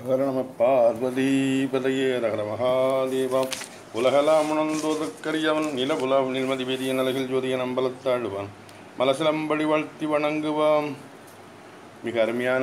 ஹர நம பார்வதி பதையே ரகர மகாதேவம் உலகலாம் உணர்ந்தோதற்கரியவன் நிலபுலம் நிர்மதி வேதிய நலகில் ஜோதிய நம்பலத்தாழுவான் மலசிலம்படி வாழ்த்தி வணங்குவாம் மிக அருமையான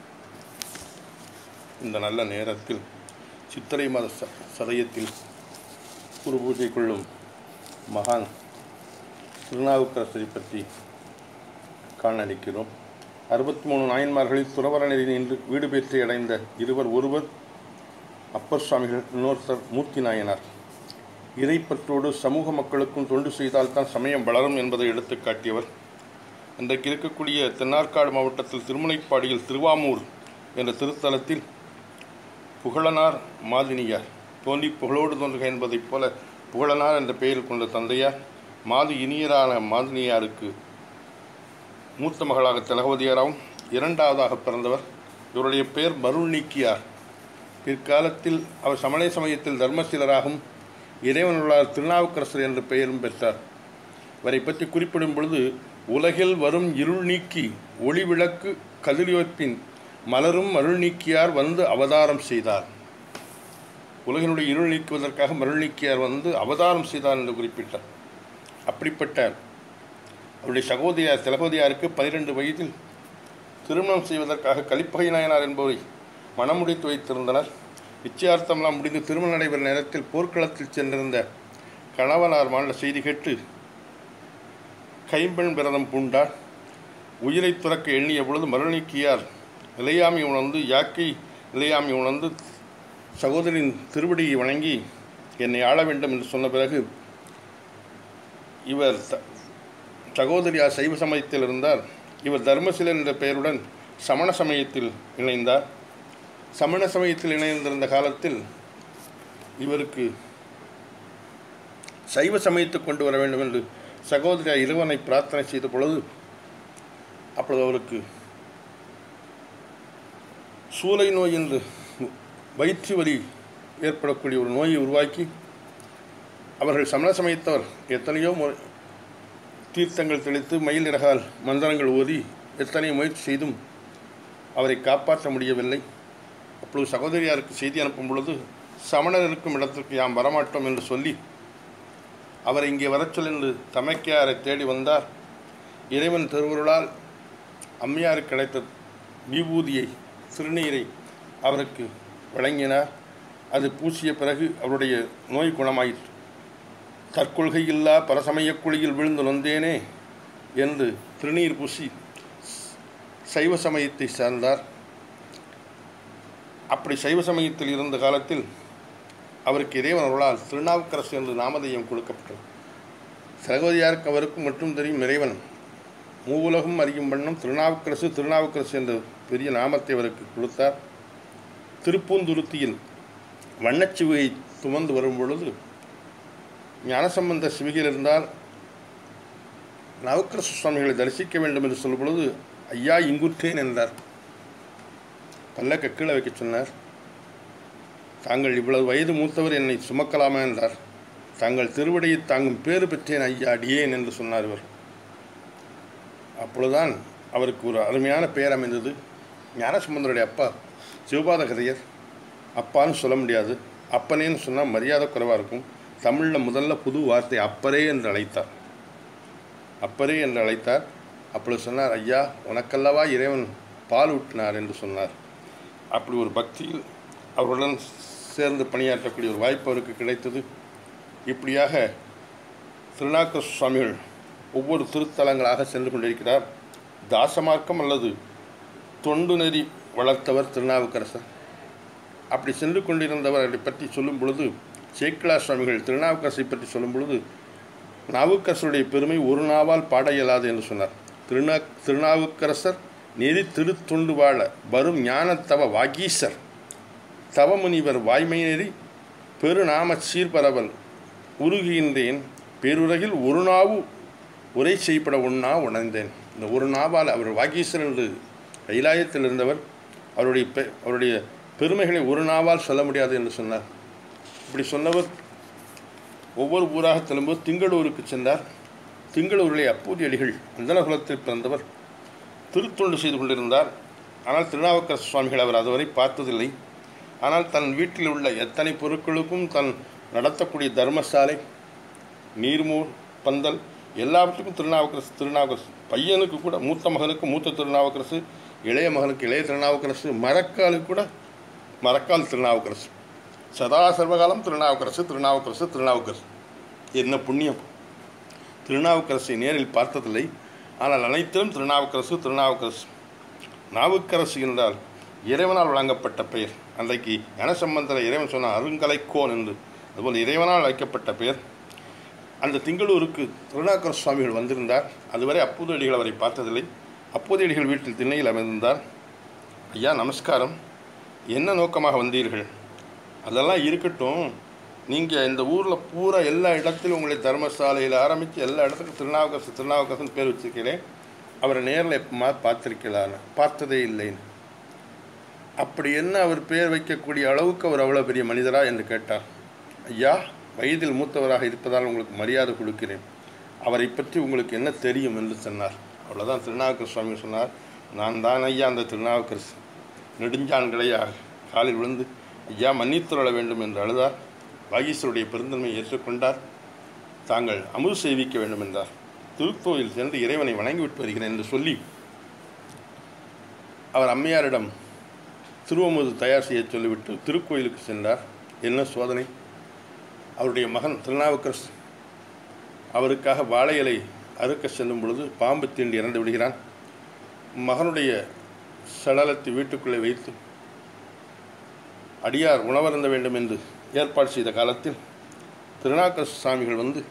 இந்த நல்ல நேரத்தில் சித்திரை மத ச சதயத்தில் குரு பூஜை கொள்ளும் மகான் திருநாவுக்கரசரை பற்றி காணளிக்கிறோம் அறுபத்தி மூணு நாயன்மார்களில் துறவரணில் நின்று வீடு பெற்று அடைந்த இருவர் ஒருவர் அப்பர் சுவாமிகள் இன்னொருத்தர் மூர்த்தி நாயனார் இறைப்பற்றோடு சமூக மக்களுக்கும் தொண்டு செய்தால்தான் சமயம் வளரும் என்பதை எடுத்துக் காட்டியவர் இன்றைக்கு இருக்கக்கூடிய தென்னார்காடு மாவட்டத்தில் திருமுனைப்பாடியில் திருவாமூர் என்ற திருத்தலத்தில் புகழனார் மாதினியார் தோன்றி புகழோடு தோன்றுக என்பதைப் போல புகழனார் என்ற பெயர் கொண்ட தந்தையார் மாது இனியரான மாதினியாருக்கு மூத்த மகளாக திலகவதியாராவும் இரண்டாவதாக பிறந்தவர் இவருடைய பெயர் மருள் நீக்கியார் பிற்காலத்தில் அவர் சமண சமயத்தில் தர்மசீலராகவும் இறைவனுள்ளார் திருநாவுக்கரசர் என்ற பெயரும் பெற்றார் இவரை பற்றி குறிப்பிடும் பொழுது உலகில் வரும் இருள் நீக்கி ஒளி விளக்கு கதிரியோற்பின் மலரும் அருள் நீக்கியார் வந்து அவதாரம் செய்தார் உலகினுடைய இருள் நீக்குவதற்காக மருள் நீக்கியார் வந்து அவதாரம் செய்தார் என்று குறிப்பிட்டார் அப்படிப்பட்ட அவருடைய சகோதரியார் திலகோதியாருக்கு பனிரெண்டு வயதில் திருமணம் செய்வதற்காக கலிப்பகை நாயனார் என்பவரை மணமுடித்து வைத்திருந்தனர் நிச்சயார்த்தமெல்லாம் முடிந்து திருமணம் நடைபெறும் நேரத்தில் போர்க்களத்தில் சென்றிருந்த கணவனார் மாண்ட செய்தி கேட்டு கைம்பெண் விரதம் பூண்டார் உயிரை துறக்க எண்ணிய பொழுது மருணிக்கியார் நிலையாமை உணர்ந்து யாக்கை நிலையாமை உணர்ந்து சகோதரின் திருவடியை வணங்கி என்னை ஆள வேண்டும் என்று சொன்ன பிறகு இவர் த- சகோதரியார் சைவ சமயத்தில் இருந்தார் இவர் தர்மசீலன் என்ற பெயருடன் சமண சமயத்தில் இணைந்தார் சமண சமயத்தில் இணைந்திருந்த காலத்தில் இவருக்கு சைவ சமயத்துக்கு கொண்டு வர வேண்டும் என்று சகோதரியார் இறைவனை பிரார்த்தனை செய்த பொழுது அப்பொழுது அவருக்கு சூளை நோய் என்று வயிற்று வலி ஏற்படக்கூடிய ஒரு நோயை உருவாக்கி அவர்கள் சமண சமயத்தவர் எத்தனையோ முறை தீர்த்தங்கள் தெளித்து மயில் இறகால் மந்திரங்கள் ஓதி எத்தனை முயற்சி செய்தும் அவரை காப்பாற்ற முடியவில்லை அப்பொழுது சகோதரியாருக்கு செய்தி அனுப்பும் பொழுது சமணர் இருக்கும் இடத்திற்கு யாம் வரமாட்டோம் என்று சொல்லி அவரை இங்கே வரச் சொல் என்று தமக்கையாரை தேடி வந்தார் இறைவன் திருவருளால் அம்மையாருக்கு கிடைத்த விபூதியை சிறுநீரை அவருக்கு வழங்கினார் அது பூசிய பிறகு அவருடைய நோய் குணமாயிற்று தற்கொள்கையில்லா பரசமயக் குழியில் விழுந்து நொந்தேனே என்று திருநீர் பூசி சைவ சமயத்தை சார்ந்தார் அப்படி சைவ சமயத்தில் இருந்த காலத்தில் அவருக்கு இறைவன் அருளால் திருநாவுக்கரசு என்று நாமதேயம் கொடுக்கப்பட்டது சகோதரியாருக்கு அவருக்கும் மட்டும் தெரியும் இறைவன் மூவுலகம் அறியும் வண்ணம் திருநாவுக்கரசு திருநாவுக்கரசு என்ற பெரிய நாமத்தை அவருக்கு கொடுத்தார் திருப்பூந்துருத்தியில் வண்ணச்சிவிகை சுமந்து வரும் பொழுது ஞானசம்பந்த சிவிகையில் இருந்தால் நவக்கரசு சுவாமிகளை தரிசிக்க வேண்டும் என்று சொல்லும் பொழுது ஐயா இங்குற்றேன் என்றார் பல்லக்க கீழே வைக்க சொன்னார் தாங்கள் இவ்வளவு வயது மூத்தவர் என்னை சுமக்கலாமா என்றார் தாங்கள் திருவடியை தாங்கும் பேறு பெற்றேன் ஐயா அடியேன் என்று சொன்னார் இவர் அப்பொழுதுதான் அவருக்கு ஒரு அருமையான பெயர் அமைந்தது ஞானசம்பந்தருடைய அப்பா சிவபாத கதையர் அப்பான்னு சொல்ல முடியாது அப்பனேன்னு சொன்னால் மரியாதை குறைவாக இருக்கும் தமிழில் முதல்ல புது வார்த்தை அப்பரே என்று அழைத்தார் அப்பரே என்று அழைத்தார் அப்பொழுது சொன்னார் ஐயா உனக்கல்லவா இறைவன் பால் ஊட்டினார் என்று சொன்னார் அப்படி ஒரு பக்தியில் அவருடன் சேர்ந்து பணியாற்றக்கூடிய ஒரு வாய்ப்பு அவருக்கு கிடைத்தது இப்படியாக திருநாக்க சுவாமிகள் ஒவ்வொரு திருத்தலங்களாக சென்று கொண்டிருக்கிறார் தாசமார்க்கம் அல்லது தொண்டு நெறி வளர்த்தவர் திருநாவுக்கரசர் அப்படி சென்று கொண்டிருந்தவர்களை பற்றி சொல்லும் பொழுது சேக்கிழா சுவாமிகள் திருநாவுக்கரசை பற்றி சொல்லும் பொழுது நாவுக்கரசருடைய பெருமை ஒரு நாவால் பாட இயலாது என்று சொன்னார் திருநா திருநாவுக்கரசர் நெறி திருத்தொண்டு வாழ வரும் ஞானத்தவ வாகீசர் தவமுனிவர் வாய்மை நெறி பெருநாம சீர்பரவல் உருகுகின்றேன் பேருலகில் ஒரு நாவு உரை செய்யப்பட ஒன்றா உணர்ந்தேன் இந்த ஒரு நாவால் அவர் வாகீசர் என்று கைலாயத்தில் இருந்தவர் அவருடைய பெ அவருடைய பெருமைகளை ஒரு நாவால் சொல்ல முடியாது என்று சொன்னார் இப்படி சொன்னவர் ஒவ்வொரு ஊராக திரும்பும் திங்களூருக்கு சென்றார் திங்களூரிலே அப்பூதி அடிகள் அந்தனகுலத்தில் பிறந்தவர் திருத்தொண்டு செய்து கொண்டிருந்தார் ஆனால் திருநாவுக்கரசு சுவாமிகள் அவர் அதுவரை பார்த்ததில்லை ஆனால் தன் வீட்டில் உள்ள எத்தனை பொருட்களுக்கும் தன் நடத்தக்கூடிய தர்மசாலை நீர்மூர் பந்தல் எல்லாவற்றுக்கும் திருநாவுக்கரசு திருநாவுக்கரசு பையனுக்கு கூட மூத்த மகனுக்கு மூத்த திருநாவுக்கரசு இளைய மகனுக்கு இளைய திருநாவுக்கரசு மரக்காலுக்கு கூட மரக்கால் திருநாவுக்கரசு சதா சர்வகாலம் திருநாவுக்கரசு திருநாவுக்கரசு திருநாவுக்கரசு என்ன புண்ணியம் திருநாவுக்கரசை நேரில் பார்த்ததில்லை ஆனால் அனைத்திலும் திருநாவுக்கரசு திருநாவுக்கரசு நாவுக்கரசு என்றால் இறைவனால் வழங்கப்பட்ட பெயர் அன்றைக்கு ஞானசம்பந்தர இறைவன் சொன்ன அருங்கலைக்கோன் என்று அதுபோல் இறைவனால் வைக்கப்பட்ட பெயர் அந்த திங்களூருக்கு திருநாக்கர சுவாமிகள் வந்திருந்தார் அதுவரை அப்போதடிகள் அவரை பார்த்ததில்லை அப்போதடிகள் வீட்டில் திண்ணையில் அமர்ந்திருந்தார் ஐயா நமஸ்காரம் என்ன நோக்கமாக வந்தீர்கள் அதெல்லாம் இருக்கட்டும் நீங்கள் இந்த ஊரில் பூரா எல்லா இடத்திலும் உங்களை தர்மசாலையில் ஆரம்பித்து எல்லா இடத்துக்கும் திருநாவுக்கரசு திருநாவுக்கரசன் பேர் வச்சிருக்கிறேன் அவரை நேரில் எப்பமா பார்த்துருக்கலான்னு பார்த்ததே இல்லைன்னு அப்படி என்ன அவர் பேர் வைக்கக்கூடிய அளவுக்கு அவர் அவ்வளோ பெரிய மனிதரா என்று கேட்டார் ஐயா வயதில் மூத்தவராக இருப்பதால் உங்களுக்கு மரியாதை கொடுக்கிறேன் அவரை பற்றி உங்களுக்கு என்ன தெரியும் என்று சொன்னார் அவ்வளோதான் திருநாவுக்கரசு சுவாமி சொன்னார் நான் தான் ஐயா அந்த திருநாவுக்கரசு நெடுஞ்சான்களையாக காலில் விழுந்து ஐயா மன்னித்துள்ள வேண்டும் என்று அழுதார் வாகீஸ்வருடைய பெருந்தன்மையை ஏற்றுக்கொண்டார் தாங்கள் அமுது செய்விக்க வேண்டும் என்றார் திருக்கோயில் சென்று இறைவனை வணங்கிவிட்டு வருகிறேன் என்று சொல்லி அவர் அம்மையாரிடம் திருவமுது தயார் செய்ய சொல்லிவிட்டு திருக்கோயிலுக்கு சென்றார் என்ன சோதனை அவருடைய மகன் திருநாவுக்கரசு அவருக்காக வாழை இலை அறுக்க செல்லும் பொழுது பாம்பு தீண்டி இறந்து விடுகிறான் மகனுடைய சடலத்தை வீட்டுக்குள்ளே வைத்து அடியார் உணவருந்த வேண்டும் என்று ஏற்பாடு செய்த காலத்தில் திருநாவுக்கரசு சாமிகள் வந்து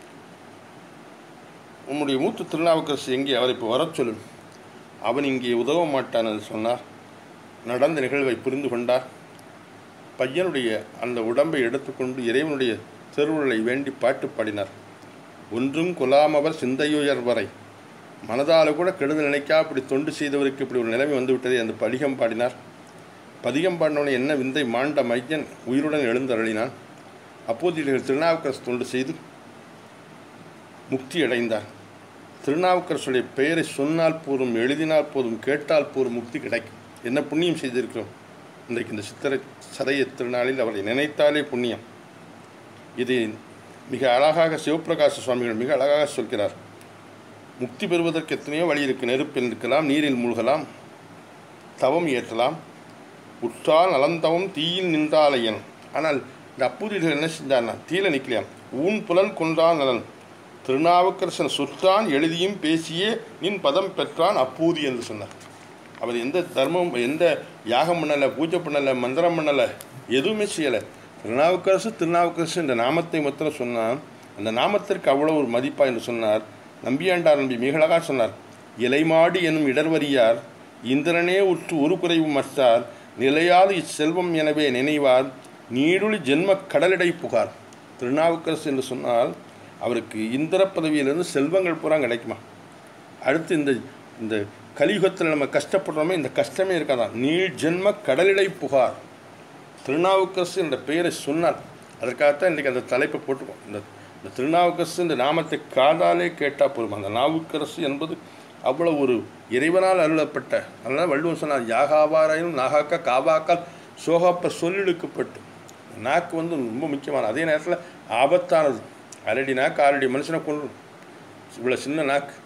உம்முடைய மூத்த திருநாவுக்கரசு எங்கே அவரை இப்போ வரச் சொல்லு அவன் இங்கே உதவ மாட்டான் என்று சொன்னார் நடந்த நிகழ்வை புரிந்து கொண்டார் பையனுடைய அந்த உடம்பை எடுத்துக்கொண்டு இறைவனுடைய திருவுருளை வேண்டி பாட்டு பாடினார் ஒன்றும் கொலாமவர் சிந்தையுயர் வரை மனதால் கூட கெடுதல் நினைக்கா இப்படி தொண்டு செய்தவருக்கு இப்படி ஒரு நிலைமை வந்து விட்டதை அந்த பதிகம் பாடினார் பதிகம் பாடினவனை என்ன விந்தை மாண்ட மையன் உயிருடன் எழுந்தருளினான் அப்போது இவர்கள் திருநாவுக்கரசு தொண்டு செய்து முக்தி அடைந்தார் திருநாவுக்கரசுடைய பெயரை சொன்னால் போதும் எழுதினால் போதும் கேட்டால் போதும் முக்தி கிடைக்கும் என்ன புண்ணியம் செய்திருக்கிறோம் இன்றைக்கு இந்த சித்திரை சதய திருநாளில் அவரை நினைத்தாலே புண்ணியம் இது மிக அழகாக சிவபிரகாச சுவாமிகள் மிக அழகாக சொல்கிறார் முக்தி பெறுவதற்கு எத்தனையோ வழி இருக்கு நெருப்பில் இருக்கலாம் நீரில் மூழ்கலாம் தவம் ஏற்றலாம் உற்றால் நலந்தவம் தீயில் நின்றாலையன் ஆனால் இந்த அப்பூதிகள் என்ன செஞ்சார்னா தீயில நிற்கலையாம் ஊன் புலன் கொன்றான் நலன் திருநாவுக்கரசன் சுற்றான் எழுதியும் பேசியே நின் பதம் பெற்றான் அப்பூதி என்று சொன்னார் அவர் எந்த தர்மம் எந்த யாகம் பண்ணலை பூஜை பண்ணலை மந்திரம் பண்ணலை எதுவுமே செய்யலை திருநாவுக்கரசு திருநாவுக்கரசு என்ற நாமத்தை மாத்திரம் சொன்னான் அந்த நாமத்திற்கு அவ்வளோ ஒரு மதிப்பா என்று சொன்னார் நம்பியாண்டார் நம்பி மிக அழகா சொன்னார் இலைமாடி எனும் இடர்வரியார் இந்திரனே உற்று ஒரு குறைவு மற்றார் நிலையாது இச்செல்வம் எனவே நினைவார் நீடுழி ஜென்ம கடலிடை புகார் திருநாவுக்கரசு என்று சொன்னால் அவருக்கு இந்திர பதவியிலிருந்து செல்வங்கள் பூரா கிடைக்குமா அடுத்து இந்த இந்த கலியுகத்தில் நம்ம கஷ்டப்படுறோமே இந்த கஷ்டமே இருக்காதான் நீள் ஜென்ம கடலிடை புகார் திருநாவுக்கரசு என்ற பெயரை சொன்னார் அதற்காகத்தான் இன்றைக்கி அந்த தலைப்பை போட்டுக்கோம் இந்த இந்த திருநாவுக்கரசு இந்த நாமத்தை காதாலே கேட்டால் போதும் அந்த நாவுக்கரசு என்பது அவ்வளோ ஒரு இறைவனால் அருளப்பட்ட அதனால் வள்ளுவன் சொன்னார் யாகாவாராயும் நாகாக்கா காவாக்கால் சோகாப்ப சொல்லிழுக்கப்பட்டு நாக்கு வந்து ரொம்ப முக்கியமான அதே நேரத்தில் ஆபத்தானது அரடி நாக்கு ஆறடி மனுஷனை கொண்டு இவ்வளோ சின்ன நாக்கு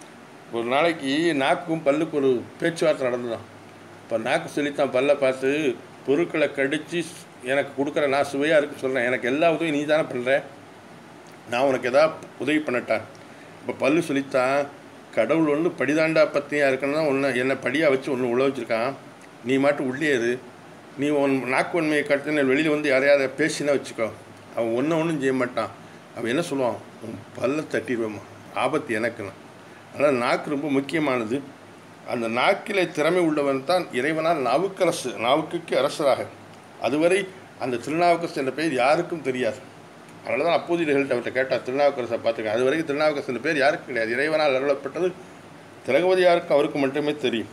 ஒரு நாளைக்கு நாக்கும் பல்லுக்கு ஒரு பேச்சுவார்த்தை நடந்துதான் இப்போ நாக்கு சொல்லித்தான் பல்லை பார்த்து பொருட்களை கடித்து எனக்கு கொடுக்குற நான் சுவையாக இருக்குன்னு சொல்கிறேன் எனக்கு எல்லா உதவியும் நீ தானே பண்ணுற நான் உனக்கு எதாவது உதவி பண்ணட்டான் இப்போ பல்லு சொல்லித்தான் கடவுள் ஒன்று படிதாண்டா பத்தியாக இருக்கணும்னா ஒன்று என்னை படியாக வச்சு ஒன்று உள்ள வச்சுருக்கான் நீ மாட்டு உள்ளே இரு நீ உன் நாக்கு உண்மையை கட்டுன வெளியில் வந்து யாரையாவது பேசினா வச்சுக்கோ அவன் ஒன்றும் ஒன்றும் செய்ய மாட்டான் அவன் என்ன சொல்லுவான் உன் பல்ல தட்டிடுவேம்மா ஆபத்து எனக்குன்னு அதனால் நாக்கு ரொம்ப முக்கியமானது அந்த நாக்கிலே திறமை உள்ளவன் தான் இறைவனால் நாவுக்கரசு நாவுக்கு அரசராக அதுவரை அந்த திருநாவுக்கரசு என்ற பெயர் யாருக்கும் தெரியாது அதனால தான் அப்போதிகள்கிட்ட அவர்கிட்ட கேட்டால் திருநாவுக்கரசை பார்த்துருக்கேன் அது வரைக்கும் திருநாவுக்கரசு என்ற பேர் யாருக்கும் கிடையாது இறைவனால் அருளப்பட்டது திலகவதியாருக்கு அவருக்கு மட்டுமே தெரியும்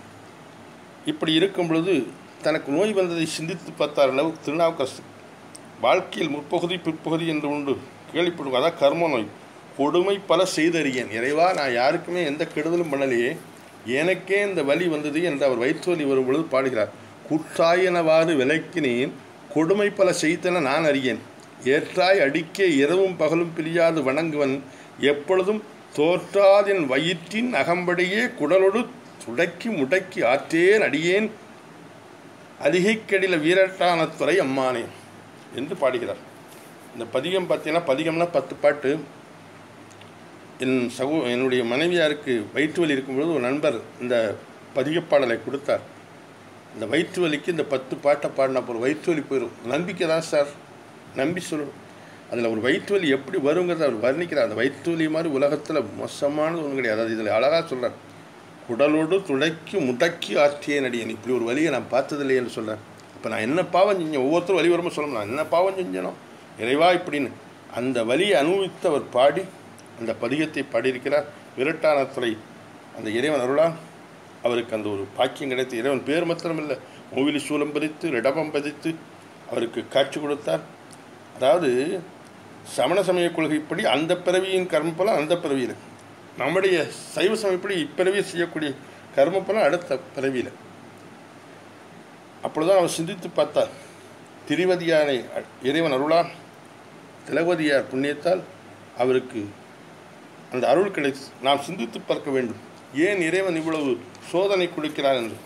இப்படி இருக்கும் பொழுது தனக்கு நோய் வந்ததை சிந்தித்து பார்த்தார் அளவு திருநாவுக்கரசு வாழ்க்கையில் முற்பகுதி பிற்பகுதி என்று உண்டு கேள்விப்படுவோம் அதான் கர்ம நோய் கொடுமை பல செய்தறியேன் இறைவா நான் யாருக்குமே எந்த கெடுதலும் பண்ணலையே எனக்கே இந்த வலி வந்தது என்று அவர் வயிற்று வலி வரும் பொழுது பாடுகிறார் குற்றாயினவாறு விளக்கினேன் கொடுமை பல செய்தன நான் அறியேன் ஏற்றாய் அடிக்க இரவும் பகலும் பிரியாது வணங்குவன் எப்பொழுதும் தோற்றாதின் வயிற்றின் அகம்படியே குடலொடு துடக்கி முடக்கி ஆற்றேன் அடியேன் அதிகைக்கடில வீரட்டானத்துறை அம்மானே என்று பாடுகிறார் இந்த பதிகம் பார்த்தீங்கன்னா பதிகம்னா பத்து பாட்டு என் சகோ என்னுடைய மனைவியாருக்கு வயிற்று வலி இருக்கும்பொழுது ஒரு நண்பர் இந்த பதிகப்பாடலை கொடுத்தார் இந்த வயிற்று வலிக்கு இந்த பத்து பாட்டை பாடினா போகிற வயிற்று வலி போயிடும் நம்பிக்கை தான் சார் நம்பி சொல்லணும் அதில் ஒரு வயிற்று வலி எப்படி வருங்கிறத அவர் வர்ணிக்கிறார் அந்த வயிற்று வலி மாதிரி உலகத்தில் மோசமானது ஒன்றும் கிடையாது அது இதில் அழகாக சொல்கிறார் குடலோடு துடைக்கி முடக்கி ஆற்றிய நடிகன் இப்படி ஒரு வழியை நான் பார்த்ததில்லை என்று சொல்கிறேன் அப்போ நான் என்ன பாவம் செஞ்சேன் ஒவ்வொருத்தரும் வழி வரும்போது சொல்லணும் நான் என்ன பாவம் செஞ்சேனோ இறைவா இப்படின்னு அந்த வலியை அனுபவித்து அவர் பாடி அந்த பதிகத்தை பாடியிருக்கிறார் விரட்டானத்துறை அந்த இறைவன் அருளா அவருக்கு அந்த ஒரு பாக்கியம் கிடைத்து இறைவன் பேர் மாத்திரம் இல்லை மூவிலி சூலம் பதித்து ரிடபம் பதித்து அவருக்கு காட்சி கொடுத்தார் அதாவது சமண சமய கொள்கைப்படி அந்த பிறவியின் கர்மப்பலம் அந்த பிறவியில் நம்முடைய சைவ சமயப்படி இப்பிறவியை செய்யக்கூடிய கர்மப்பலம் அடுத்த பிறவியில் அப்பொழுதுதான் அவர் சிந்தித்து பார்த்தார் திரிவதியானை இறைவன் அருளால் திலகவதியார் புண்ணியத்தால் அவருக்கு அந்த அருள் கிடைத்து நாம் சிந்தித்து பார்க்க வேண்டும் ஏன் இறைவன் இவ்வளவு சோதனை கொடுக்கிறார் என்று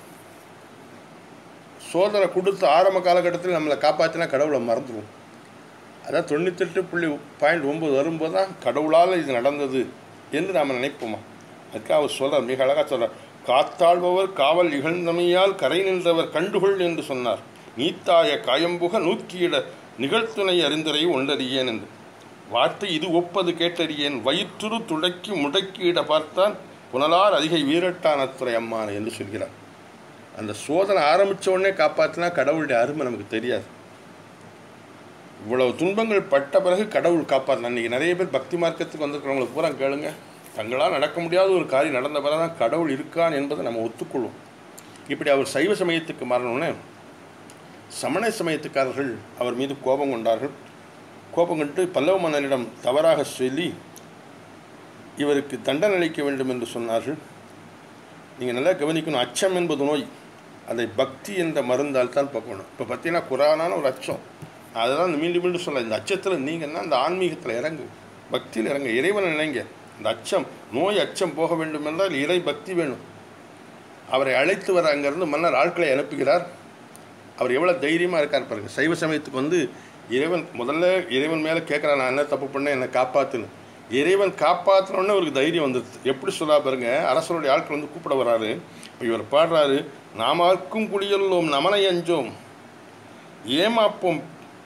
சோதனை கொடுத்து ஆரம்ப காலகட்டத்தில் நம்மளை காப்பாற்றினா கடவுளை மறந்துடுவோம் அதான் தொண்ணூத்தெட்டு புள்ளி பாயிண்ட் ஒம்பது வரும்போது தான் கடவுளால் இது நடந்தது என்று நாம் நினைப்போமா அதுக்காக அவர் சொல்கிறார் மிக அழகாக சொல்கிறார் காத்தாழ்பவர் காவல் இகழ்ந்தமையால் கரை நின்றவர் கண்டுகொள் என்று சொன்னார் நீத்தாய காயம்புக நூக்கியிட நிகழ்த்துணை அறிந்தரை ஒன்றறியேன் என்று வார்த்தை இது ஒப்பது கேட்டறியேன் வயிற்றுரு துடக்கி முடக்கியிட பார்த்தான் புனலார் அதிகை வீரட்டானத்துறை அம்மான் என்று சொல்கிறார் அந்த சோதனை ஆரம்பித்த உடனே காப்பாற்றினா கடவுளுடைய அருமை நமக்கு தெரியாது இவ்வளவு துன்பங்கள் பட்ட பிறகு கடவுள் காப்பாற்றினா இன்றைக்கி நிறைய பேர் பக்தி மார்க்கத்துக்கு வந்திருக்கிறவங்களுக்கு பூரா கேளுங்க தங்களால் நடக்க முடியாத ஒரு காரியம் நடந்த பிறகு தான் கடவுள் இருக்கான் என்பதை நம்ம ஒத்துக்கொள்வோம் இப்படி அவர் சைவ சமயத்துக்கு மாறணுன்னே சமண சமயத்துக்காரர்கள் அவர் மீது கோபம் கொண்டார்கள் கோபம் கொண்டு பல்லவ மன்னனிடம் தவறாக சொல்லி இவருக்கு தண்டனை அளிக்க வேண்டும் என்று சொன்னார்கள் நீங்கள் நல்லா கவனிக்கணும் அச்சம் என்பது நோய் அதை பக்தி என்ற மருந்தால் தான் பார்க்கணும் இப்போ பார்த்தீங்கன்னா குரானான ஒரு அச்சம் அதெல்லாம் மீண்டும் மீண்டும் சொல்ல இந்த அச்சத்தில் நீங்கன்னா அந்த ஆன்மீகத்தில் இறங்கு பக்தியில் இறங்க இறைவனை நினைங்க இந்த அச்சம் நோய் அச்சம் போக வேண்டும் என்றால் இறை பக்தி வேணும் அவரை அழைத்து வர அங்கேருந்து மன்னர் ஆட்களை அனுப்புகிறார் அவர் எவ்வளோ தைரியமாக இருக்கார் பாருங்க சைவ சமயத்துக்கு வந்து இறைவன் முதல்ல இறைவன் மேலே கேட்குறான் நான் என்ன தப்பு பண்ணேன் என்னை காப்பாற்றுன்னு இறைவன் காப்பாற்றணுன்னு அவருக்கு தைரியம் வந்துடுது எப்படி சொல்லா பாருங்க அரசருடைய ஆட்கள் வந்து கூப்பிட வராரு இப்போ இவர் பாடுறாரு நாமார்க்கும் குடியல்லோம் நமனை அஞ்சோம் ஏமாப்போம்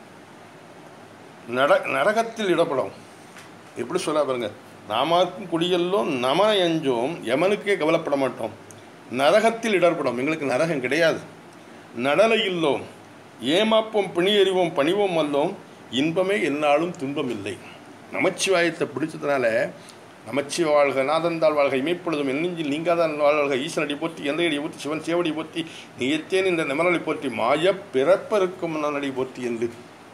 நட நரகத்தில் இடப்படும் எப்படி சொல்லா பாருங்க நாமார்க்கும் குடியல்லோம் நமனை அஞ்சோம் யமனுக்கே கவலைப்பட மாட்டோம் நரகத்தில் இடர்படும் எங்களுக்கு நரகம் கிடையாது நடலை இல்லோம் ஏமாப்போம் பிணியறிவோம் பணிவோம் அல்லோம் இன்பமே என்னாலும் துன்பம் இல்லை நமச்சிவாயத்தை பிடிச்சதுனால நமச்சிவ வாழ்க நாதந்தாள் வாழ்க இமைப்பொழுதும் என்னெஞ்சில் நீங்காதான் வாழ்க ஈசனடி போற்றி எந்தையடி போற்றி சிவன் சேவடி போற்றி நீயத்தேன் இந்த நிமரலை போற்றி மாய பிறப்பருக்கும் நடி போற்றி என்று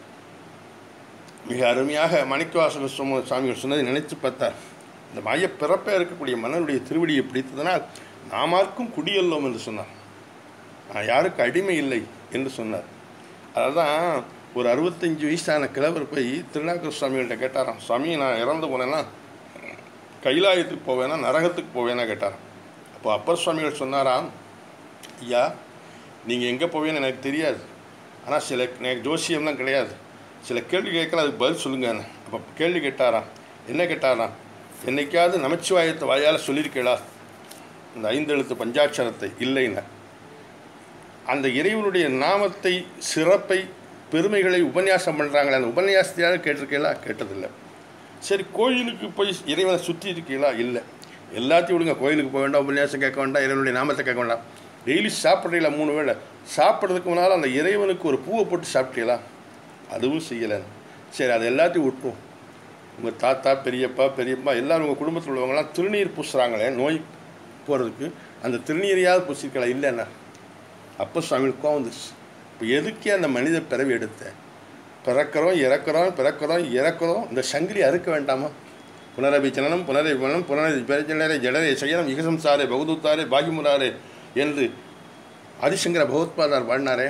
மிக அருமையாக மாணிக்கவாசக சும சாமிகள் சொன்னதை நினைத்து பார்த்தார் இந்த மாய பிறப்பே இருக்கக்கூடிய மன்னனுடைய திருவடியை பிடித்ததனால் நாமார்க்கும் குடியல்லோம் என்று சொன்னார் நான் யாருக்கு அடிமை இல்லை என்று சொன்னார் அதுதான் ஒரு அறுபத்தஞ்சு வயசான கிழவர் போய் திருநாகர சுவாமிகள்கிட்ட கேட்டாராம் சுவாமி நான் இறந்து போனேன்னா கைலாயத்துக்கு போவேனா நரகத்துக்கு போவேனா கேட்டாராம் அப்போ அப்பர் சுவாமிகள் சொன்னாராம் ஐயா நீங்கள் எங்கே போவேன்னு எனக்கு தெரியாது ஆனால் சில எனக்கு ஜோசியம்லாம் கிடையாது சில கேள்வி கேட்கல அதுக்கு பதில் சொல்லுங்கன்னு அப்போ கேள்வி கேட்டாராம் என்ன கேட்டாராம் என்னைக்காவது நமச்சிவாயத்தை வாயால் சொல்லியிருக்கீளா இந்த ஐந்தெழுத்து பஞ்சாட்சரத்தை இல்லைன்னு அந்த இறைவனுடைய நாமத்தை சிறப்பை பெருமைகளை உபன்யாசம் பண்ணுறாங்களே அந்த உபன்யாசத்தையாவது கேட்டிருக்கீங்களா கேட்டதில்லை சரி கோயிலுக்கு போய் இறைவனை சுற்றி இருக்கீங்களா இல்லை எல்லாத்தையும் விடுங்க கோயிலுக்கு போக வேண்டாம் உபன்யாசம் கேட்க வேண்டாம் இறைவனுடைய நாமத்தை கேட்க வேண்டாம் டெய்லி சாப்பிட்றீங்களா மூணு வேளை சாப்பிட்றதுக்கு முன்னால் அந்த இறைவனுக்கு ஒரு பூவை போட்டு சாப்பிட்டீங்களா அதுவும் செய்யலை சரி அது எல்லாத்தையும் விட்டுரும் உங்கள் தாத்தா பெரியப்பா பெரியப்பா எல்லோரும் உங்கள் குடும்பத்தில் உள்ளவங்களாம் திருநீர் பூசுகிறாங்களே நோய் போகிறதுக்கு அந்த திருநீரையாவது பூசிருக்கலாம் இல்லைண்ணா அப்போ சுவாமிகளுக்கு கோவம் வந்துச்சு இப்போ எதுக்கே அந்த மனித பிறவி எடுத்தேன் பிறக்கிறோம் இறக்குறோம் பிறக்கிறோம் இறக்குறோம் இந்த சங்கிலி அறுக்க வேண்டாமா புனரபி ஜனனம் புனரபி மனம் புனரபி பெருஜனரே ஜடரே சயனம் இகசம்சாரே பகுதுத்தாரே பாகிமுராரே என்று ஆதிசங்கர பகவத்பாதார் பாடினாரே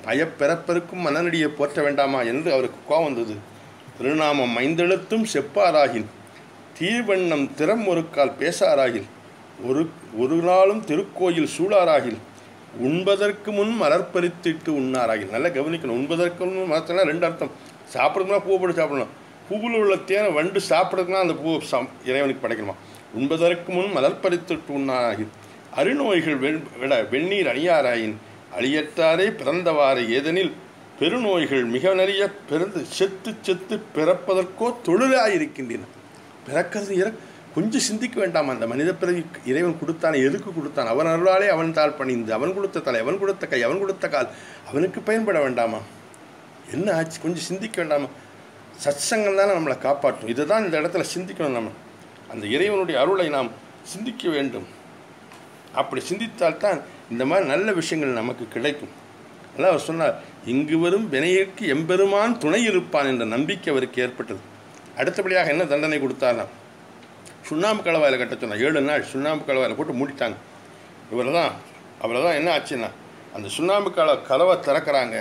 பயப்பிறப்பருக்கும் மனநடியை போற்ற வேண்டாமா என்று அவருக்கு கோபம் வந்தது திருநாமம் ஐந்தெழுத்தும் செப்பாராகில் தீவண்ணம் திறம் ஒரு கால் பேசாராகில் ஒரு ஒரு நாளும் திருக்கோயில் சூழாராகில் உண்பதற்கு முன் மலர்பறித்திட்டு உண்ணாராகில் நல்லா கவனிக்கணும் உண்பதற்கு முன் மரத்தில் ரெண்டு அர்த்தம் சாப்பிடுறதுனா பூ போட்டு சாப்பிடணும் பூவில் உள்ள தேனை வண்டு சாப்பிட்றதுனா அந்த பூவை சம் இறைவனுக்கு படைக்கணுமா உண்பதற்கு முன் மலர்பறித்திட்டு உண்ணாராகில் அருநோய்கள் வெண் விட வெந்நீர் அணியாராயின் அழியற்றாரே பிறந்தவாறு ஏதெனில் பெருநோய்கள் மிக நிறைய பிறந்து செத்து செத்து பிறப்பதற்கோ தொழிலாயிருக்கின்றன பிறக்கிறது இற கொஞ்சம் சிந்திக்க வேண்டாம் அந்த மனித பிறவி இறைவன் கொடுத்தான் எதுக்கு கொடுத்தான் அவன் அருளாலே அவன் தாள் பணிந்து அவன் கொடுத்த தலை அவன் கொடுத்த கை அவன் கொடுத்த கால் அவனுக்கு பயன்பட வேண்டாமா என்ன ஆச்சு கொஞ்சம் சிந்திக்க வேண்டாமா சத்சங்கம் தானே நம்மளை காப்பாற்றும் இதுதான் இந்த இடத்துல சிந்திக்கணும் நம்ம அந்த இறைவனுடைய அருளை நாம் சிந்திக்க வேண்டும் அப்படி சிந்தித்தால்தான் இந்த மாதிரி நல்ல விஷயங்கள் நமக்கு கிடைக்கும் அதான் அவர் சொன்னார் இங்கு வரும் வினையிற்கு எம்பெருமான் துணை இருப்பான் என்ற நம்பிக்கை அவருக்கு ஏற்பட்டது அடுத்தபடியாக என்ன தண்டனை கொடுத்தாராம் சுண்ணாம்பு கலவாயில் கட்ட சொன்னார் ஏழு நாள் சுண்ணாம்பு கலவாயில் போட்டு மூடிட்டாங்க இவர் தான் அவரை தான் என்ன ஆச்சுன்னா அந்த சுண்ணாம்பு கல கலவை திறக்கிறாங்க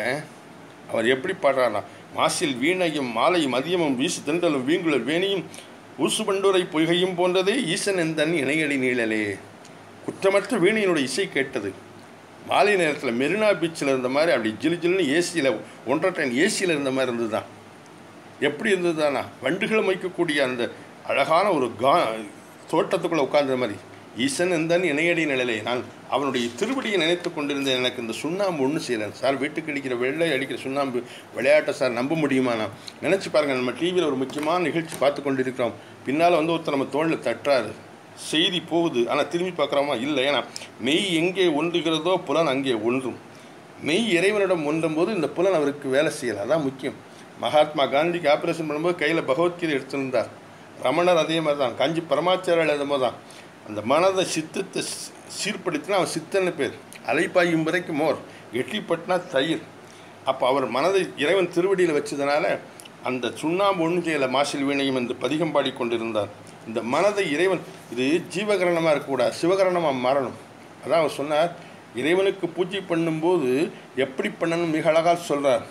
அவர் எப்படி பாடுறாருனா மாசில் வீணையும் மாலையும் மதியமும் வீசு தென்றலும் வீங்குழல் வேணியும் ஊசு பண்டூரை பொய்கையும் போன்றதே ஈசன் எந்தன் இணையடி நீழலே குற்றமற்ற வீணையினுடைய இசை கேட்டது மாலை நேரத்தில் மெரினா பீச்சில் இருந்த மாதிரி அப்படி ஜிலு ஜில்னு ஏசியில் ஒன்றரை டன் ஏசியில் இருந்த மாதிரி இருந்தது தான் எப்படி இருந்ததுதானா வண்டுகளை மொய்க்கக்கூடிய அந்த அழகான ஒரு கா தோட்டத்துக்குள்ளே உட்கார்ந்த மாதிரி ஈசன் எந்தன் இணையடி நிழலை நான் அவனுடைய திருவடியை நினைத்து கொண்டிருந்தேன் எனக்கு இந்த சுண்ணாம்பு ஒன்று செய்யலை சார் வீட்டுக்கு அடிக்கிற வெள்ளை அடிக்கிற சுண்ணாம்பு விளையாட்டை சார் நம்ப முடியுமா நான் நினச்சி பாருங்கள் நம்ம டிவியில் ஒரு முக்கியமான நிகழ்ச்சி பார்த்து கொண்டிருக்கிறோம் பின்னால் வந்து ஒருத்தர் நம்ம தோளில் தட்டுறாரு செய்தி போகுது ஆனால் திரும்பி பார்க்குறோமா இல்லை ஏன்னா மெய் எங்கே ஒன்றுகிறதோ புலன் அங்கே ஒன்றும் மெய் இறைவனிடம் ஒன்றும் போது இந்த புலன் அவருக்கு வேலை செய்யலை அதான் முக்கியம் மகாத்மா காந்திக்கு ஆப்ரேஷன் பண்ணும்போது கையில் பகவத்கீதை எடுத்திருந்தார் ரமணர் அதே மாதிரி தான் காஞ்சி பரமாச்சாரியால் எழுதும்போது தான் அந்த மனதை சித்தத்தை சி- சீர்படுத்தினா அவன் சித்தன்னு பேர் அலைப்பாயும் வரைக்கும் மோர் எட்டிப்பட்டினா தயிர் அப்போ அவர் மனதை இறைவன் திருவடியில் வச்சதுனால அந்த சுண்ணாம்பு ஒன்று செய்யல மாசில் வீணையும் என்று பதிகம் பாடிக்கொண்டிருந்தார் இந்த மனதை இறைவன் இது ஜீவகரணமாக இருக்கக்கூடாது சிவகரணமாக மாறணும் அதான் அவர் சொன்னார் இறைவனுக்கு பூஜை பண்ணும்போது எப்படி பண்ணணும் மிக அழகாக சொல்கிறார்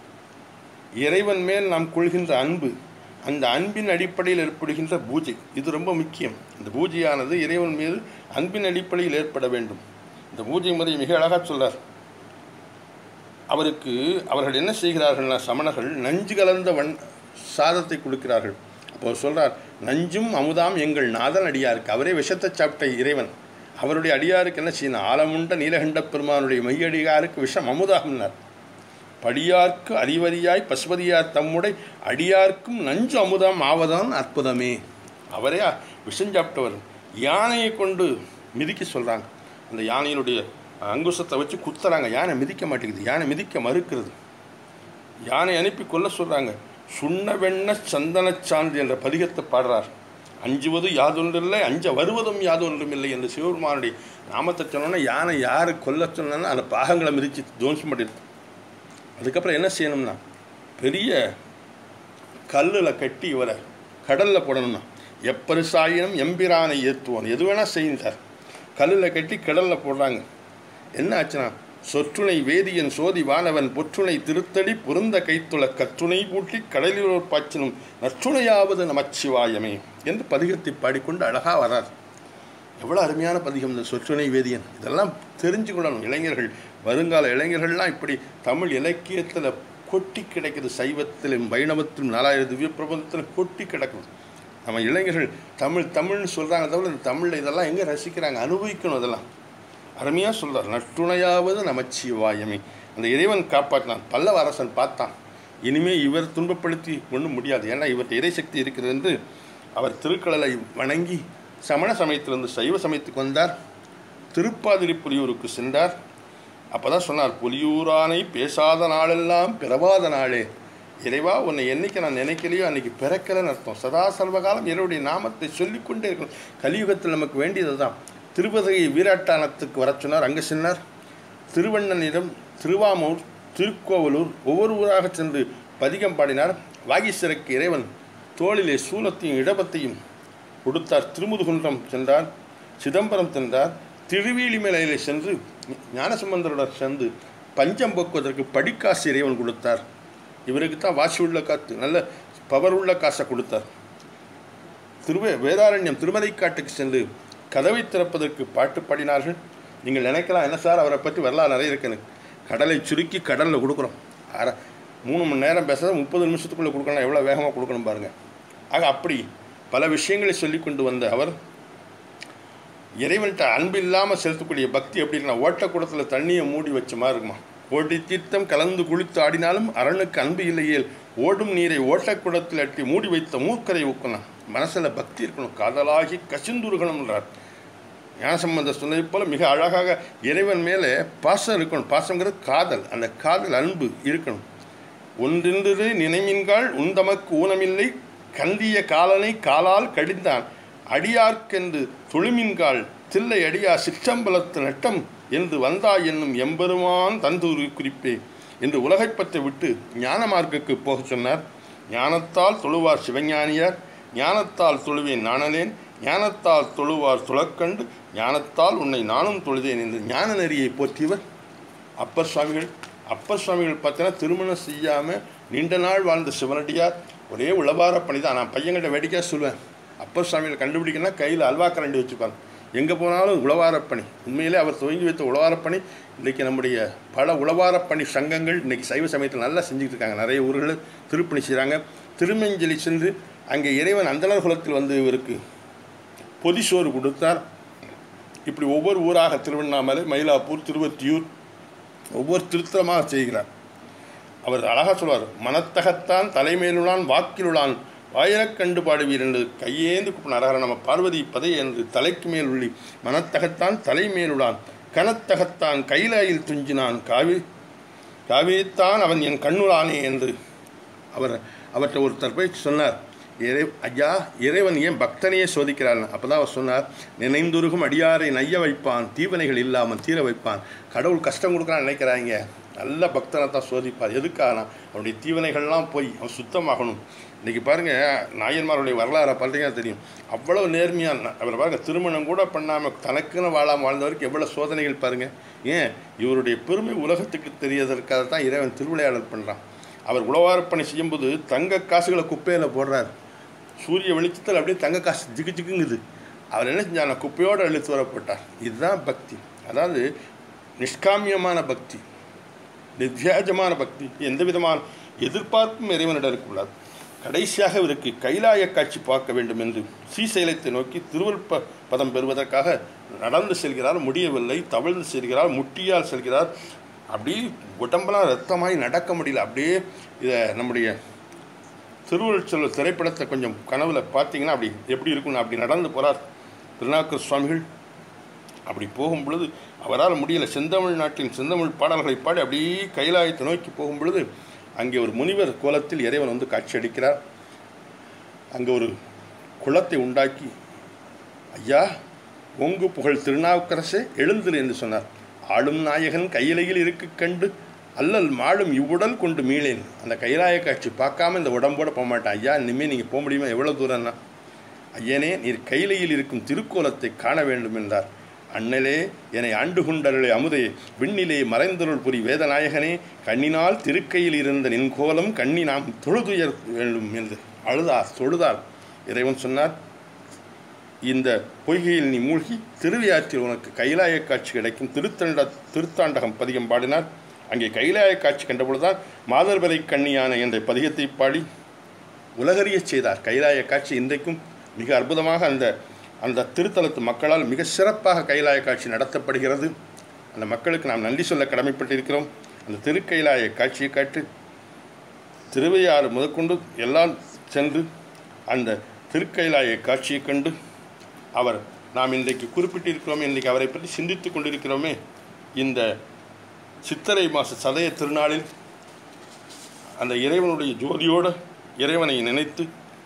இறைவன் மேல் நாம் கொள்கின்ற அன்பு அந்த அன்பின் அடிப்படையில் ஏற்படுகின்ற பூஜை இது ரொம்ப முக்கியம் இந்த பூஜையானது இறைவன் மீது அன்பின் அடிப்படையில் ஏற்பட வேண்டும் இந்த பூஜை முறை மிக அழகாக சொல்றார் அவருக்கு அவர்கள் என்ன செய்கிறார்கள்னா சமணர்கள் நஞ்சு கலந்த வன் சாதத்தை கொடுக்கிறார்கள் அப்போ அவர் சொல்றார் நஞ்சும் அமுதாம் எங்கள் நாதன் அடியாருக்கு அவரே விஷத்தை சாப்பிட்ட இறைவன் அவருடைய அடியாருக்கு என்ன செய்யணும் ஆலமுண்ட நீலகண்ட பெருமானுடைய மையடியாருக்கு விஷம் அமுதாகம்னார் படியார்க்கு அறிவறியாய் பசுபதியார் தம்முடை அடியார்க்கும் நஞ்சு அமுதம் ஆவதான் அற்புதமே அவரே விஷம் சாப்பிட்டவர் யானையை கொண்டு மிதிக்க சொல்கிறாங்க அந்த யானையினுடைய அங்குசத்தை வச்சு குத்துறாங்க யானை மிதிக்க மாட்டேங்குது யானை மிதிக்க மறுக்கிறது யானை அனுப்பி கொல்ல சொல்கிறாங்க சுண்ண வெண்ண சந்தனச் சான்று என்ற பதிகத்தை பாடுறார் அஞ்சுவது யாதொன்றில்லை அஞ்ச வருவதும் யாதொன்றும் இல்லை என்று சிவபெருமானுடைய நாமத்தை சொன்னோன்னா யானை யாரை கொல்ல சொன்னா அந்த பாகங்களை மிதித்து துவம்சம் பண்ணிடுது அதுக்கப்புறம் என்ன செய்யணும்னா பெரிய கல்லில் கட்டி இவரை கடலில் போடணும்னா எப்பரிசாயினும் எம்பிரானை ஏற்றுவான் எது வேணால் செய்யுந்தார் கல்லில் கட்டி கடலில் போடுறாங்க என்ன ஆச்சுன்னா சொற்றுணை வேதியன் சோதி வானவன் பொற்றுணை திருத்தடி பொருந்த கைத்துள கற்றுணை பூட்டி கடலிலோர் பாய்ச்சினும் நற்றுணையாவது நமச்சிவாயமே என்று பதிகத்தை பாடிக்கொண்டு அழகாக வரார் எவ்வளோ அருமையான பதிகம் இந்த சொற்றுணை வேதியன் இதெல்லாம் தெரிஞ்சுக்கொள்ளணும் இளைஞர்கள் வருங்கால இளைஞர்கள்லாம் இப்படி தமிழ் இலக்கியத்தில் கொட்டி கிடக்குது சைவத்திலும் வைணவத்திலும் நாலாயிரம் திவ்ய பிரபந்தத்திலும் கொட்டி கிடக்குது நம்ம இளைஞர்கள் தமிழ் தமிழ்னு சொல்கிறாங்க தவிர இந்த தமிழில் இதெல்லாம் எங்கே ரசிக்கிறாங்க அனுபவிக்கணும் இதெல்லாம் அருமையாக சொல்றார் நற்றுணையாவது நமச்சிவாயமே அந்த இறைவன் காப்பாற்றினான் பல்லவ அரசன் பார்த்தான் இனிமே இவர் துன்பப்படுத்தி ஒன்றும் முடியாது ஏன்னா இவர்கிட்ட இறைசக்தி இருக்கிறது என்று அவர் திருக்கடலை வணங்கி சமண சமயத்திலிருந்து சைவ சமயத்துக்கு வந்தார் திருப்பாதிரிப்புலியூருக்கு சென்றார் அப்போ தான் சொன்னார் புலியூரானை பேசாத நாளெல்லாம் பிறவாத நாளே இறைவா உன்னை என்னைக்கு நான் நினைக்கலையோ அன்னைக்கு பிறக்கலைன்னு அர்த்தம் சதா சர்வகாலம் இறைவனுடைய நாமத்தை சொல்லிக்கொண்டே இருக்கணும் கலியுகத்தில் நமக்கு வேண்டியது தான் திருப்பதிகை வீராட்டானத்துக்கு வர சொன்னார் அங்கே சென்றார் திருவண்ணனிடம் திருவாமூர் திருக்கோவலூர் ஒவ்வொரு ஊராக சென்று பதிகம் பாடினார் வாகீஸ்வரருக்கு இறைவன் தோளிலே சூலத்தையும் இடபத்தையும் கொடுத்தார் திருமுதுகுன்றம் சென்றார் சிதம்பரம் சென்றார் திருவேலிமலையிலே சென்று ஞானசம்பந்தருடன் சென்று பஞ்சம் போக்குவதற்கு படிக்காசு இறைவன் கொடுத்தார் இவருக்கு தான் வாசி உள்ள காத்து நல்ல பவர் உள்ள காசை கொடுத்தார் திருவே வேதாரண்யம் திருமலைக்காட்டுக்கு சென்று கதவை திறப்பதற்கு பாட்டு பாடினார்கள் நீங்கள் நினைக்கலாம் என்ன சார் அவரை பற்றி வரலாறு நிறைய இருக்குன்னு கடலை சுருக்கி கடலில் கொடுக்குறோம் அரை மூணு மணி நேரம் பேசுறது முப்பது நிமிஷத்துக்குள்ளே கொடுக்கணும் எவ்வளோ வேகமாக கொடுக்கணும் பாருங்கள் ஆக அப்படி பல விஷயங்களை சொல்லி கொண்டு வந்த அவர் இறைவன்கிட்ட அன்பு இல்லாமல் செலுத்தக்கூடிய பக்தி எப்படின்னா ஓட்டக்கூடத்தில் தண்ணியை மூடி வச்ச மாதிரி இருக்குமா ஓடி தீர்த்தம் கலந்து குளித்து ஆடினாலும் அரணுக்கு அன்பு இல்லையேல் ஓடும் நீரை ஓட்டக்குடத்தில் அட்டி மூடி வைத்த மூக்கரை ஊக்கணும் மனசில் பக்தி இருக்கணும் காதலாகி கசிந்துருகணும்ன்றார் ஞானசம்பந்த சொன்னதை போல மிக அழகாக இறைவன் மேலே பாசம் இருக்கணும் பாசங்கிறது காதல் அந்த காதல் அன்பு இருக்கணும் ஒன்றின்றது நினைமின்கால் உந்தமக்கு ஊனமில்லை கந்திய காலனை காலால் கடிந்தான் அடியார்க்கென்று தொழுமின்கால் தில்லை அடியா சிற்றம்பலத்து நட்டம் என்று வந்தாய் என்னும் எம்பெருமான் தந்தூரி குறிப்பே என்று உலகைப் பற்றி விட்டு ஞான மார்க்குக்கு போகச் சொன்னார் ஞானத்தால் தொழுவார் சிவஞானியார் ஞானத்தால் தொழுவேன் நாணலேன் ஞானத்தால் தொழுவார் துளக்கண்டு ஞானத்தால் உன்னை நானும் தொழுதேன் என்று ஞான நெறியை போற்றியவர் அப்பர் சுவாமிகள் அப்பர் சுவாமிகள் பார்த்தீங்கன்னா திருமணம் செய்யாமல் நீண்ட நாள் வாழ்ந்த சிவனடியார் ஒரே உளவார பணி தான் நான் பையன்கிட்ட வேடிக்கையாக சொல்லுவேன் அப்பர் சுவாமிகளை கண்டுபிடிக்கணும்னா கையில் அல்வா கரண்டி வச்சுப்பாங்க எங்கே போனாலும் உளவாரப் பணி உண்மையிலே அவர் துவங்கி வைத்த உளவாரப் பணி இன்றைக்கி நம்முடைய பல உளவாரப் பணி சங்கங்கள் இன்றைக்கி சைவ சமயத்தில் நல்லா செஞ்சுக்கிட்டு இருக்காங்க நிறைய ஊர்களில் திருப்பணி செய்கிறாங்க திருமஞ்சலி சென்று அங்கே இறைவன் அந்தனர் குலத்தில் வந்து இவருக்கு பொதிசோறு கொடுத்தார் இப்படி ஒவ்வொரு ஊராக திருவண்ணாமலை மயிலாப்பூர் திருவத்தியூர் ஒவ்வொரு திருத்தமாக செய்கிறார் அவர் அழகாக சொல்வார் மனத்தகத்தான் தலைமையிலுளான் வாக்கிலுளான் வாயிரக் கண்டு பாடுவீர் என்று கையேந்து கூப்பினார் நம்ம பார்வதி பதை என்று தலைக்கு மேல் உள்ளி மனத்தகத்தான் தலைமேலுளான் கனத்தகத்தான் கைலாயில் துஞ்சினான் காவி காவித்தான் அவன் என் கண்ணுளானே என்று அவர் அவர்கிட்ட ஒருத்தர் போய் சொன்னார் இறை ஐயா இறைவன் ஏன் பக்தனையே சோதிக்கிறான் அப்போ தான் அவர் சொன்னார் நினைந்துருகும் அடியாரை நைய வைப்பான் தீவனைகள் இல்லாமல் தீர வைப்பான் கடவுள் கஷ்டம் கொடுக்குறான்னு நினைக்கிறாங்க நல்ல பக்தனை தான் சோதிப்பார் எதுக்காக அவனுடைய தீவனைகள்லாம் போய் அவன் சுத்தமாகணும் இன்றைக்கி பாருங்கள் நாயன்மாருடைய வரலாறை பார்த்தீங்கன்னா தெரியும் அவ்வளோ நேர்மையாக அவர் பாருங்கள் திருமணம் கூட பண்ணாமல் தனக்குன்னு வாழாமல் வாழ்ந்தவருக்கு எவ்வளோ சோதனைகள் பாருங்கள் ஏன் இவருடைய பெருமை உலகத்துக்கு தெரியதற்காக தான் இறைவன் திருவிளையாடல் பண்ணுறான் அவர் உழவாரப்பணி செய்யும்போது தங்க காசுகளை குப்பையில் போடுறார் சூரிய வெளிச்சத்தில் அப்படியே தங்க காசு ஜிகு ஜிகுங்குது அவர் என்ன செஞ்சார் குப்பையோடு அழுத்து வரப்பட்டார் இதுதான் பக்தி அதாவது நிஷ்காமியமான பக்தி நிர்வியாஜமான பக்தி எந்த விதமான எதிர்பார்ப்பும் இறைவனிடம் இருக்கக்கூடாது கடைசியாக இவருக்கு கைலாய காட்சி பார்க்க வேண்டும் என்று ஸ்ரீசைலத்தை நோக்கி திருவல்ப பதம் பெறுவதற்காக நடந்து செல்கிறார் முடியவில்லை தவழ்ந்து செல்கிறார் முட்டியால் செல்கிறார் அப்படியே உடம்பெல்லாம் ரத்தமாய் நடக்க முடியல அப்படியே இதை நம்முடைய திருவள்ளுவர் திரைப்படத்தை கொஞ்சம் கனவுல பார்த்தீங்கன்னா அப்படி எப்படி இருக்கும்னு அப்படி நடந்து போகிறார் திருநாக்கர் சுவாமிகள் அப்படி போகும் பொழுது அவரால் முடியல செந்தமிழ் நாட்டின் செந்தமிழ் பாடல்களை பாடி அப்படியே கைலாயத்தை நோக்கி போகும் பொழுது அங்கே ஒரு முனிவர் கோலத்தில் இறைவன் வந்து காட்சி அளிக்கிறார் அங்கே ஒரு குளத்தை உண்டாக்கி ஐயா ஒங்கு புகழ் திருநாவுக்கரசே எழுந்திரு என்று சொன்னார் ஆளும் நாயகன் கையிலையில் இருக்கு கண்டு அல்லல் மாளும் இவ்வுடல் கொண்டு மீளேன் அந்த கைலாய காட்சி பார்க்காம இந்த உடம்போட போக மாட்டேன் ஐயா இனிமேல் நீங்கள் போக முடியுமா எவ்வளோ தூரம்னா ஐயனே நீர் கையிலையில் இருக்கும் திருக்கோலத்தை காண வேண்டும் என்றார் அண்ணலே என்னை ஆண்டு கொண்டருளை அமுதே விண்ணிலே மறைந்தருள் புரி வேதநாயகனே கண்ணினால் திருக்கையில் இருந்த நின் கோலம் கண்ணி நாம் தொழுதுயர் வேண்டும் என்று அழுதார் தொழுதார் இறைவன் சொன்னார் இந்த பொய்கையில் நீ மூழ்கி திருவியாற்றில் உனக்கு கைலாய காட்சி கிடைக்கும் திருத்தண்ட திருத்தாண்டகம் பதிகம் பாடினார் அங்கே கைலாய காட்சி கண்டபொழுதுதான் மாதர்பரை கண்ணியான என்ற பதிகத்தை பாடி உலகறியச் செய்தார் கைலாய காட்சி இன்றைக்கும் மிக அற்புதமாக அந்த அந்த திருத்தலத்து மக்களால் மிக சிறப்பாக கைலாய காட்சி நடத்தப்படுகிறது அந்த மக்களுக்கு நாம் நன்றி சொல்ல கடமைப்பட்டிருக்கிறோம் அந்த திருக்கைலாய காட்சியை காட்டு திருவையாறு முதற்கொண்டு எல்லாம் சென்று அந்த திருக்கைலாய காட்சியை கண்டு அவர் நாம் இன்றைக்கு குறிப்பிட்டிருக்கிறோமே இன்றைக்கு அவரை பற்றி சிந்தித்து கொண்டிருக்கிறோமே இந்த சித்திரை மாத சதய திருநாளில் அந்த இறைவனுடைய ஜோதியோடு இறைவனை நினைத்து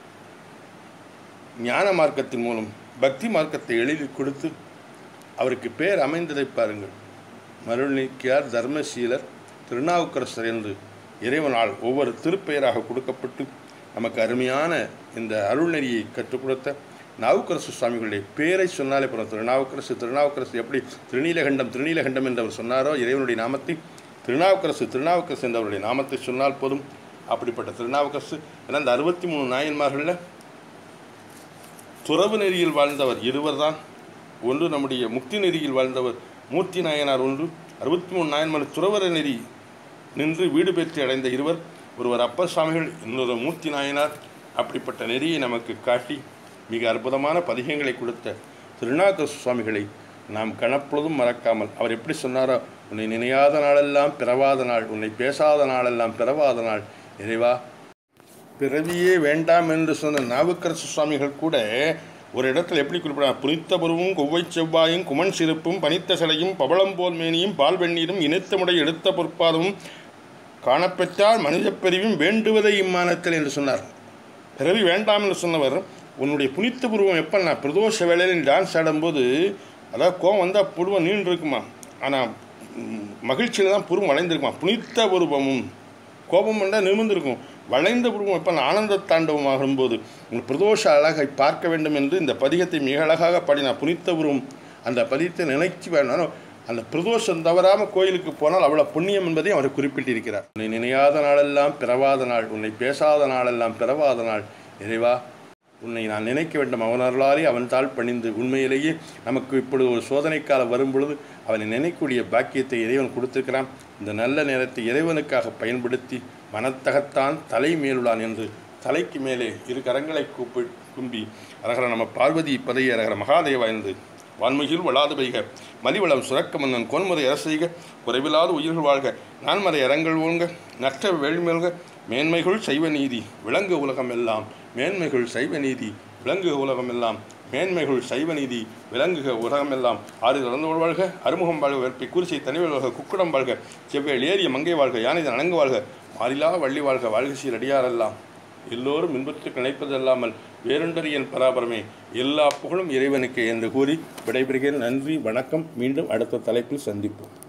ஞான மார்க்கத்தின் மூலம் பக்தி மார்க்கத்தை எளிதில் கொடுத்து அவருக்கு பேர் அமைந்ததை பாருங்கள் மருள்நீக்கியார் தர்மசீலர் திருநாவுக்கரசர் என்று இறைவனால் ஒவ்வொரு திருப்பெயராக கொடுக்கப்பட்டு நமக்கு அருமையான இந்த அருள்நெறியை கற்றுக் கொடுத்த நாவுக்கரசு சுவாமிகளுடைய பேரை சொன்னாலே போகிறோம் திருநாவுக்கரசு திருநாவுக்கரசு எப்படி திருநீலகண்டம் திருநீலகண்டம் என்று அவர் சொன்னாரோ இறைவனுடைய நாமத்தை திருநாவுக்கரசு திருநாவுக்கரசு என்றவருடைய நாமத்தை சொன்னால் போதும் அப்படிப்பட்ட திருநாவுக்கரசு ஏன்னா இந்த அறுபத்தி மூணு நாயன்மார்களில் துறவு நெறியில் வாழ்ந்தவர் இருவர் தான் ஒன்று நம்முடைய முக்தி நெறியில் வாழ்ந்தவர் மூர்த்தி நாயனார் ஒன்று அறுபத்தி மூணு நாயன்மார் துறவர நெறி நின்று வீடு பெற்று அடைந்த இருவர் ஒருவர் அப்பர் சுவாமிகள் இன்னொரு மூர்த்தி நாயனார் அப்படிப்பட்ட நெறியை நமக்கு காட்டி மிக அற்புதமான பதிகங்களை கொடுத்த திருநாவுக்கரசு சுவாமிகளை நாம் கணப்பொழுதும் மறக்காமல் அவர் எப்படி சொன்னாரோ உன்னை நினையாத நாளெல்லாம் பிறவாத நாள் உன்னை பேசாத நாளெல்லாம் பிறவாத நாள் இறைவா பிறவியே வேண்டாம் என்று சொன்ன நாவுக்கரசு சுவாமிகள் கூட ஒரு இடத்துல எப்படி குறிப்பிடார் புனித்த பருவும் கொவ்வை செவ்வாயும் குமன் சிறப்பும் பனித்த சிலையும் பவளம்போல் மேனியும் பால் வெந்நீரும் இணைத்த முறை எடுத்த பொற்பாதமும் காணப்பெற்றால் மனிதப் பிரிவும் வேண்டுவதை இம்மானத்தில் என்று சொன்னார் பிறவி வேண்டாம் என்று சொன்னவர் உன்னுடைய புனித்த புருவம் எப்போ நான் பிரதோஷ வேளையில் டான்ஸ் ஆடும்போது அதாவது கோவம் வந்தால் புருவம் நீண்டு இருக்குமா ஆனால் மகிழ்ச்சியில் தான் புருவம் வளைந்திருக்குமா புனித்த புருவமும் கோபம் வந்தால் நிமிர்ந்திருக்கும் வளைந்த புருவம் எப்போ ஆனந்த தாண்டவம் ஆகும்போது உங்கள் பிரதோஷ அழகை பார்க்க வேண்டும் என்று இந்த பதிகத்தை மிக அழகாக பாடினார் புனித்த புருவம் அந்த பதிகத்தை நினைச்சு வேணும் அந்த பிரதோஷம் தவறாமல் கோயிலுக்கு போனால் அவ்வளோ புண்ணியம் என்பதையும் அவர் குறிப்பிட்டிருக்கிறார் உன்னை நினையாத நாளெல்லாம் பிறவாத நாள் உன்னை பேசாத நாளெல்லாம் பிறவாத நாள் இறைவா உன்னை நான் நினைக்க வேண்டும் அவன் அருளாலே அவன் தாழ் பணிந்து உண்மையிலேயே நமக்கு இப்பொழுது ஒரு சோதனை காலம் வரும் பொழுது அவனை நினைக்கக்கூடிய பாக்கியத்தை இறைவன் கொடுத்திருக்கிறான் இந்த நல்ல நேரத்தை இறைவனுக்காக பயன்படுத்தி மனத்தகத்தான் தலை மேலுளான் என்று தலைக்கு மேலே இரு கரங்களை கூப்பி கும்பி அரகர நம்ம பார்வதி பதைய அரகர மகாதேவா என்று வான்மையில் வளாது பெய்க மலிவளம் சுரக்க மன்னன் கோன்முறை அரசெய்க குறைவில்லாத உயிர்கள் வாழ்க நான்மறை அறங்கள் ஓங்க நற்ற வேள்மெல்க மேன்மைகள் சைவ நீதி விலங்கு உலகம் எல்லாம் மேன்மைகள் சைவ நீதி விலங்கு உலகம் எல்லாம் மேன்மைகள் சைவ நீதி விலங்குக உலகமெல்லாம் ஆறு இறந்தோள் வாழ்க அறுமுகம் வாழ்க வெற்பை குறிச்சி தனிவல் வாழ்க குக்குடம் வாழ்க செவ்வேல் ஏறிய மங்கை வாழ்க யானை அணங்கு வாழ்க மாறிலா வள்ளி வாழ்க வாழ்க சீர் அடியாரெல்லாம் எல்லோரும் இன்பத்துக்கு நினைப்பதல்லாமல் வேறொன்றறியன் பராபரமே எல்லா புகழும் இறைவனுக்கு என்று கூறி விடைபெறுகிறேன் நன்றி வணக்கம் மீண்டும் அடுத்த தலைப்பில் சந்திப்போம்